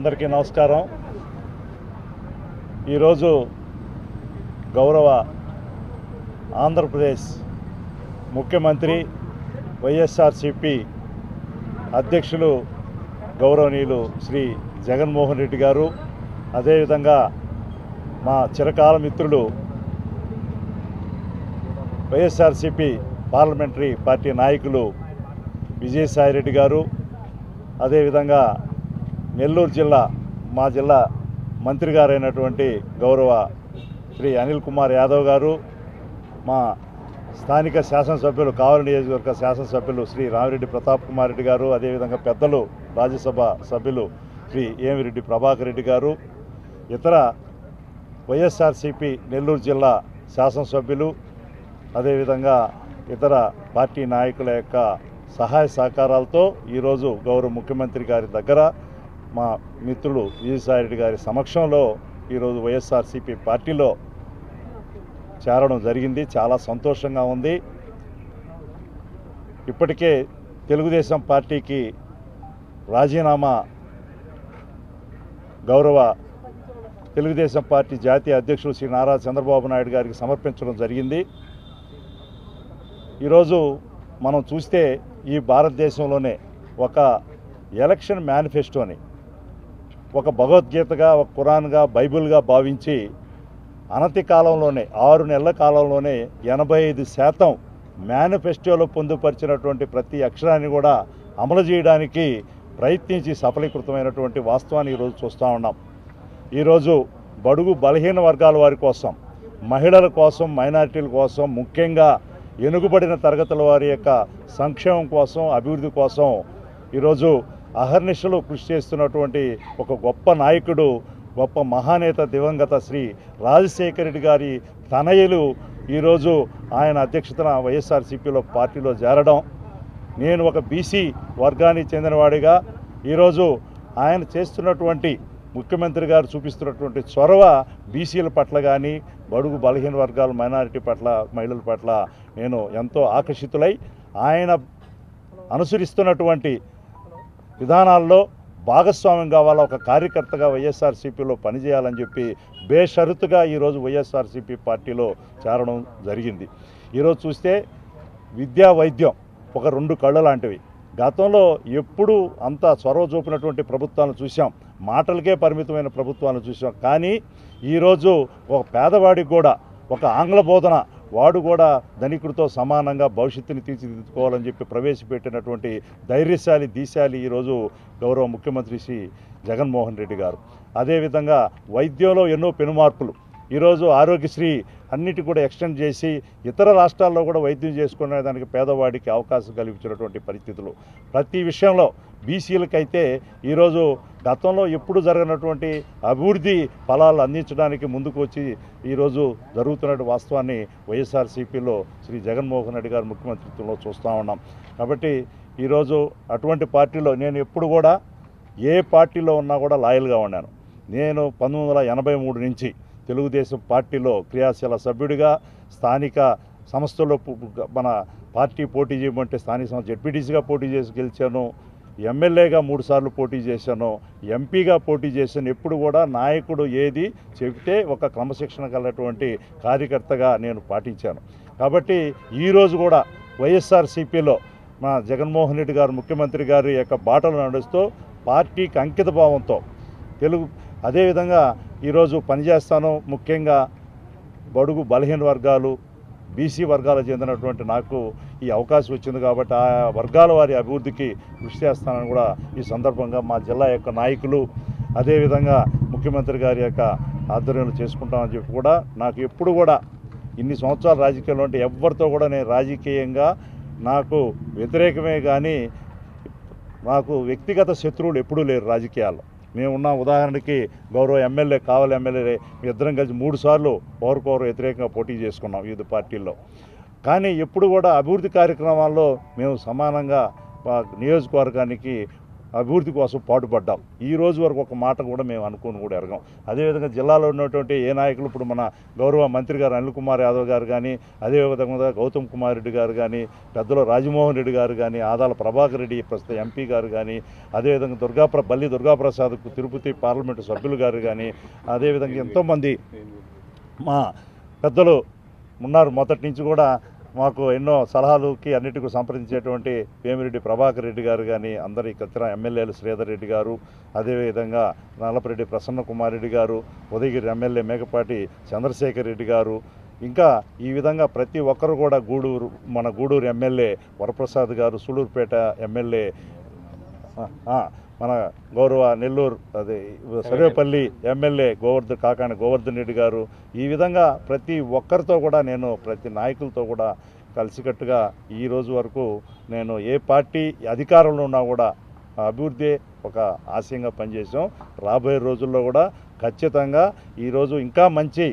అందరికీ నమస్కారం ఈరోజు గౌరవ ఆంధ్రప్రదేశ్ ముఖ్యమంత్రి వైఎస్ఆర్సిపి అధ్యక్షులు గౌరవనీయులు శ్రీ జగన్మోహన్ రెడ్డి గారు అదేవిధంగా మా చిరకాల మిత్రులు వైఎస్ఆర్సిపి పార్లమెంటరీ పార్టీ నాయకులు విజయసాయిరెడ్డి గారు అదేవిధంగా నెల్లూరు జిల్లా మా జిల్లా మంత్రి గారైనటువంటి గౌరవ శ్రీ అనిల్ కుమార్ యాదవ్ గారు మా స్థానిక శాసనసభ్యులు కావలి నియోజకవర్గ శాసనసభ్యులు శ్రీ రామిరెడ్డి ప్రతాప్ కుమార్ రెడ్డి గారు అదేవిధంగా పెద్దలు రాజ్యసభ సభ్యులు శ్రీ ఏమిరెడ్డి ప్రభాకర్ రెడ్డి గారు ఇతర వైఎస్ఆర్సిపి నెల్లూరు జిల్లా శాసనసభ్యులు అదేవిధంగా ఇతర పార్టీ నాయకుల యొక్క సహాయ సహకారాలతో ఈరోజు గౌరవ ముఖ్యమంత్రి గారి దగ్గర మా మిత్రులు విజయసాయిరెడ్డి గారి సమక్షంలో ఈరోజు వైఎస్ఆర్సీపీ పార్టీలో చేరడం జరిగింది చాలా సంతోషంగా ఉంది ఇప్పటికే తెలుగుదేశం పార్టీకి రాజీనామా గౌరవ తెలుగుదేశం పార్టీ జాతీయ అధ్యక్షులు శ్రీ నారా చంద్రబాబు నాయుడు గారికి సమర్పించడం జరిగింది ఈరోజు మనం చూస్తే ఈ భారతదేశంలోనే ఒక ఎలక్షన్ మేనిఫెస్టోని ఒక భగవద్గీతగా ఒక ఖురాన్గా బైబిల్గా భావించి అనతి కాలంలోనే ఆరు నెలల కాలంలోనే ఎనభై ఐదు శాతం మేనిఫెస్టోలో పొందుపరిచినటువంటి ప్రతి అక్షరాన్ని కూడా అమలు చేయడానికి ప్రయత్నించి సఫలీకృతమైనటువంటి వాస్తవాన్ని ఈరోజు చూస్తూ ఉన్నాం ఈరోజు బడుగు బలహీన వర్గాల వారి కోసం మహిళల కోసం మైనారిటీల కోసం ముఖ్యంగా ఎనుగుబడిన తరగతుల వారి యొక్క సంక్షేమం కోసం అభివృద్ధి కోసం ఈరోజు అహర్నిశలు కృషి చేస్తున్నటువంటి ఒక గొప్ప నాయకుడు గొప్ప మహానేత దివంగత శ్రీ రాజశేఖర రెడ్డి గారి తనయులు ఈరోజు ఆయన అధ్యక్షతన వైఎస్ఆర్సీపీలో పార్టీలో చేరడం నేను ఒక బీసీ వర్గానికి చెందినవాడిగా ఈరోజు ఆయన చేస్తున్నటువంటి ముఖ్యమంత్రి గారు చూపిస్తున్నటువంటి చొరవ బీసీల పట్ల కానీ బడుగు బలహీన వర్గాల మైనారిటీ పట్ల మహిళల పట్ల నేను ఎంతో ఆకర్షితులై ఆయన అనుసరిస్తున్నటువంటి విధానాల్లో భాగస్వామ్యం కావాలా ఒక కార్యకర్తగా వైఎస్ఆర్సీపీలో పనిచేయాలని చెప్పి బేషరతుగా ఈరోజు వైఎస్ఆర్సీపీ పార్టీలో చేరడం జరిగింది ఈరోజు చూస్తే విద్యా వైద్యం ఒక రెండు కళ్ళు లాంటివి గతంలో ఎప్పుడు అంత చొరవ చూపినటువంటి ప్రభుత్వాలను చూసాం మాటలకే పరిమితమైన ప్రభుత్వాలను చూసాం కానీ ఈరోజు ఒక పేదవాడికి కూడా ఒక ఆంగ్ల బోధన వాడు కూడా ధనికుడితో సమానంగా భవిష్యత్తుని తీర్చిదిద్దుకోవాలని చెప్పి ప్రవేశపెట్టినటువంటి ధైర్యశాలి దీశాలి ఈరోజు గౌరవ ముఖ్యమంత్రి శ్రీ జగన్మోహన్ రెడ్డి గారు అదేవిధంగా వైద్యంలో ఎన్నో పెనుమార్పులు ఈరోజు ఆరోగ్యశ్రీ అన్నిటి కూడా ఎక్స్టెండ్ చేసి ఇతర రాష్ట్రాల్లో కూడా వైద్యం చేసుకునే దానికి పేదవాడికి అవకాశం కల్పించినటువంటి పరిస్థితులు ప్రతి విషయంలో బీసీలకైతే ఈరోజు గతంలో ఎప్పుడు జరగనటువంటి అభివృద్ధి ఫలాలు అందించడానికి ముందుకు వచ్చి ఈరోజు జరుగుతున్న వాస్తవాన్ని వైఎస్ఆర్సీపీలో శ్రీ జగన్మోహన్ రెడ్డి గారు ముఖ్యమంత్రిత్వంలో చూస్తూ ఉన్నాం కాబట్టి ఈరోజు అటువంటి పార్టీలో నేను ఎప్పుడు కూడా ఏ పార్టీలో ఉన్నా కూడా లాయల్గా ఉన్నాను నేను పంతొమ్మిది వందల ఎనభై మూడు నుంచి తెలుగుదేశం పార్టీలో క్రియాశీల సభ్యుడిగా స్థానిక సంస్థల్లో పు- పు- మన పార్టీ పోటీ చేయమంటే స్థానిక సంస్థ జెడ్పీటీసీగా పోటీ చేసి గెలిచాను ఎమ్మెల్యేగా మూడు సార్లు పోటీ చేశాను ఎంపీగా పోటీ చేశాను ఎప్పుడు కూడా నాయకుడు ఏది చెబితే ఒక క్రమశిక్షణ కలిగినటువంటి కార్యకర్తగా నేను పాటించాను కాబట్టి ఈరోజు కూడా వైఎస్ఆర్సీపీలో మా జగన్మోహన్ రెడ్డి గారు ముఖ్యమంత్రి గారి యొక్క బాటలు నడుస్తూ పార్టీకి అంకిత భావంతో తెలుగు అదేవిధంగా ఈరోజు పనిచేస్తాను ముఖ్యంగా బడుగు బలహీన వర్గాలు బీసీ వర్గాలకు చెందినటువంటి నాకు ఈ అవకాశం వచ్చింది కాబట్టి ఆ వర్గాల వారి అభివృద్ధికి కృషి చేస్తానని కూడా ఈ సందర్భంగా మా జిల్లా యొక్క నాయకులు అదేవిధంగా ముఖ్యమంత్రి గారి యొక్క ఆధ్వర్యంలో చేసుకుంటామని చెప్పి కూడా నాకు ఎప్పుడు కూడా ఇన్ని సంవత్సరాలు రాజకీయాలు ఉంటే ఎవరితో కూడా నేను రాజకీయంగా నాకు వ్యతిరేకమే కానీ నాకు వ్యక్తిగత శత్రువులు ఎప్పుడూ లేరు రాజకీయాల్లో మేమున్న ఉదాహరణకి గౌరవ ఎమ్మెల్యే కావాలి ఎమ్మెల్యే మీ ఇద్దరం కలిసి మూడు సార్లు ఒకరికొకరు వ్యతిరేకంగా పోటీ చేసుకున్నాం వివిధ పార్టీల్లో కానీ ఎప్పుడు కూడా అభివృద్ధి కార్యక్రమాల్లో మేము సమానంగా మా నియోజకవర్గానికి అభివృద్ధి కోసం పాటుపడ్డాం ఈ రోజు వరకు ఒక మాట కూడా మేము అనుకోని కూడా ఎరగం అదేవిధంగా జిల్లాలో ఉన్నటువంటి ఏ నాయకులు ఇప్పుడు మన గౌరవ మంత్రి గారు అనిల్ కుమార్ యాదవ్ గారు కానీ అదేవిధంగా గౌతమ్ కుమార్ రెడ్డి గారు కానీ పెద్దలు రాజమోహన్ రెడ్డి గారు కానీ ఆదాల ప్రభాకర్ రెడ్డి ప్రస్తుత ఎంపీ గారు కానీ అదేవిధంగా దుర్గాప్ర బల్లి దుర్గాప్రసాద్ తిరుపతి పార్లమెంటు సభ్యులు గారు కానీ అదేవిధంగా ఎంతోమంది మా పెద్దలు ఉన్నారు మొదటి నుంచి కూడా మాకు ఎన్నో సలహాలుకి అన్నిటికీ సంప్రదించేటువంటి వేమిరెడ్డి ప్రభాకర్ రెడ్డి గారు కానీ అందరి ఇతర ఎమ్మెల్యేలు శ్రీధర్ రెడ్డి గారు అదేవిధంగా నల్లపరెడ్డి ప్రసన్న కుమార్ రెడ్డి గారు ఉదయగిరి ఎమ్మెల్యే మేకపాటి చంద్రశేఖర్ రెడ్డి గారు ఇంకా ఈ విధంగా ప్రతి ఒక్కరు కూడా గూడూరు మన గూడూరు ఎమ్మెల్యే వరప్రసాద్ గారు సూళూరుపేట ఎమ్మెల్యే ఆ, ఆ, మన గౌరవ నెల్లూరు అదే సర్వేపల్లి ఎమ్మెల్యే గోవర్ధన్ కాకాని గోవర్ధన్ రెడ్డి గారు ఈ విధంగా ప్రతి ఒక్కరితో కూడా నేను ప్రతి నాయకులతో కూడా కలిసికట్టుగా ఈ రోజు వరకు నేను ఏ పార్టీ అధికారంలో ఉన్నా కూడా ఆ అభివృద్ధి ఒక ఆశయంగా పనిచేసాం రాబోయే రోజుల్లో కూడా ఖచ్చితంగా ఈరోజు ఇంకా మంచి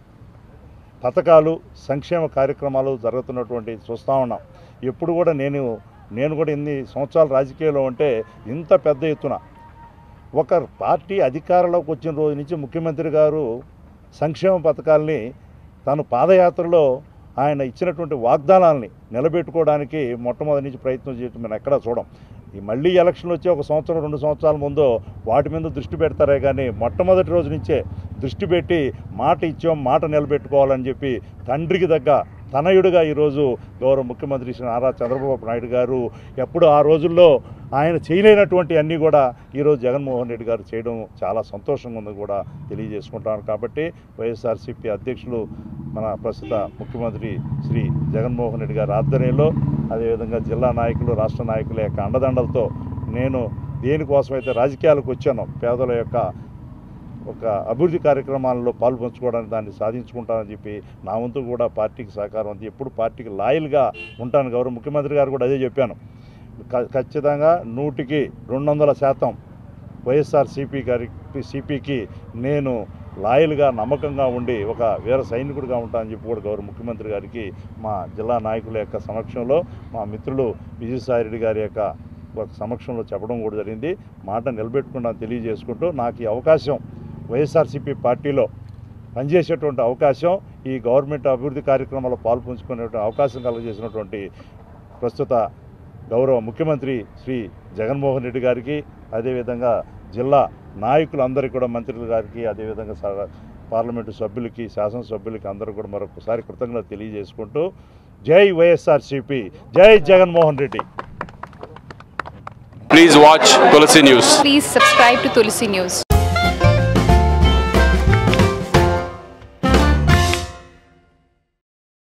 పథకాలు సంక్షేమ కార్యక్రమాలు జరుగుతున్నటువంటి చూస్తూ ఉన్నాం ఎప్పుడు కూడా నేను నేను కూడా ఇన్ని సంవత్సరాలు రాజకీయాల్లో ఉంటే ఇంత పెద్ద ఎత్తున ఒక పార్టీ అధికారంలోకి వచ్చిన రోజు నుంచి ముఖ్యమంత్రి గారు సంక్షేమ పథకాల్ని తాను పాదయాత్రలో ఆయన ఇచ్చినటువంటి వాగ్దానాల్ని నిలబెట్టుకోవడానికి మొట్టమొదటి నుంచి ప్రయత్నం చేయడం మనం ఎక్కడా చూడం ఈ మళ్ళీ ఎలక్షన్లు వచ్చి ఒక సంవత్సరం రెండు సంవత్సరాల ముందు వాటి మీద దృష్టి పెడతారే కానీ మొట్టమొదటి రోజు నుంచే దృష్టి పెట్టి మాట ఇచ్చాం మాట నిలబెట్టుకోవాలని చెప్పి తండ్రికి దగ్గ తనయుడిగా ఈరోజు గౌరవ ముఖ్యమంత్రి శ్రీ నారా చంద్రబాబు నాయుడు గారు ఎప్పుడు ఆ రోజుల్లో ఆయన చేయలేనటువంటి అన్నీ కూడా ఈరోజు జగన్మోహన్ రెడ్డి గారు చేయడం చాలా సంతోషంగా ఉంది కూడా తెలియజేసుకుంటాను కాబట్టి వైఎస్ఆర్సీపీ అధ్యక్షులు మన ప్రస్తుత ముఖ్యమంత్రి శ్రీ జగన్మోహన్ రెడ్డి గారి ఆధ్వర్యంలో అదేవిధంగా జిల్లా నాయకులు రాష్ట్ర నాయకుల యొక్క అండదండలతో నేను దేనికోసమైతే రాజకీయాలకు వచ్చానో పేదల యొక్క ఒక అభివృద్ధి కార్యక్రమాల్లో పాల్పంచుకోవడానికి దాన్ని సాధించుకుంటానని చెప్పి నా వంతు కూడా పార్టీకి సహకారం ఉంది ఎప్పుడు పార్టీకి లాయల్గా ఉంటాను గౌరవ ముఖ్యమంత్రి గారు కూడా అదే చెప్పాను క- ఖచ్చితంగా నూటికి రెండు వందల శాతం వైఎస్ఆర్ సిపి గారి సిపికి నేను లాయల్గా నమ్మకంగా ఉండి ఒక వీర సైనికుడిగా ఉంటానని చెప్పి కూడా గౌరవ ముఖ్యమంత్రి గారికి మా జిల్లా నాయకుల యొక్క సమక్షంలో మా మిత్రులు విజయసాయిరెడ్డి గారి యొక్క ఒక సమక్షంలో చెప్పడం కూడా జరిగింది మాట నిలబెట్టుకున్నా తెలియజేసుకుంటూ నాకు ఈ అవకాశం వైఎస్ఆర్సీపీ పార్టీలో పనిచేసేటువంటి అవకాశం ఈ గవర్నమెంట్ అభివృద్ధి కార్యక్రమాల్లో పాల్పంచుకునేటువంటి అవకాశం కలుగజేసినటువంటి ప్రస్తుత గౌరవ ముఖ్యమంత్రి శ్రీ జగన్మోహన్ రెడ్డి గారికి అదేవిధంగా జిల్లా నాయకులందరికీ కూడా మంత్రుల గారికి అదేవిధంగా స- పార్లమెంటు సభ్యులకి శాసనసభ్యులకి అందరూ కూడా మరొకసారి కృతజ్ఞత తెలియజేసుకుంటూ జై వైఎస్ఆర్సీపీ జై Jaganmohan Reddy Please watch Tulsi News. Please subscribe to Tulsi News.